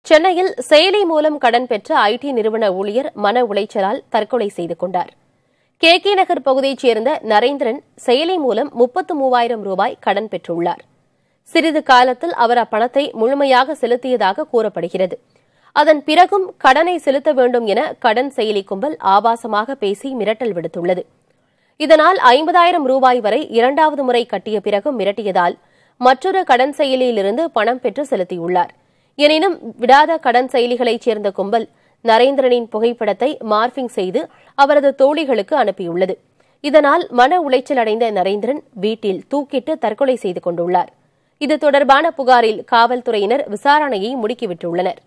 சென்னையில் செயலி மூலம் கடன் பெற்ற ஐடி நிறுவன ஊழியர் மன உளைச்சலால் தற்கொலை செய்து கொண்டார் கே கே நகர் பகுதியைச் சேர்ந்த நரேந்திரன் செயலி மூலம் முப்பத்து மூவாயிரம் ரூபாய் கடன் பெற்றுள்ளார் சிறிது காலத்தில் அவர் அப்பணத்தை முழுமையாக செலுத்தியதாக கூறப்படுகிறது அதன் பிறகும் கடனை செலுத்த வேண்டும் என கடன் செயலி கும்பல் ஆபாசமாக பேசி மிரட்டல் விடுத்துள்ளது இதனால் ஐம்பதாயிரம் ரூபாய் வரை இரண்டாவது முறை கட்டிய பிறகும் மிரட்டியதால் மற்றொரு கடன் செயலியிலிருந்து பணம் பெற்று செலுத்தியுள்ளார் எனினும் விடாத கடன் செயலிகளைச் சேர்ந்த கும்பல் நரேந்திரனின் புகைப்படத்தை மார்பிங் செய்து அவரது தோழிகளுக்கு அனுப்பியுள்ளது இதனால் மன உளைச்சல் அடைந்த நரேந்திரன் வீட்டில் தூக்கிட்டு தற்கொலை செய்து கொண்டுள்ளார் இது தொடர்பான புகாரில் காவல்துறையினர் விசாரணையை முடுக்கிவிட்டுள்ளனர்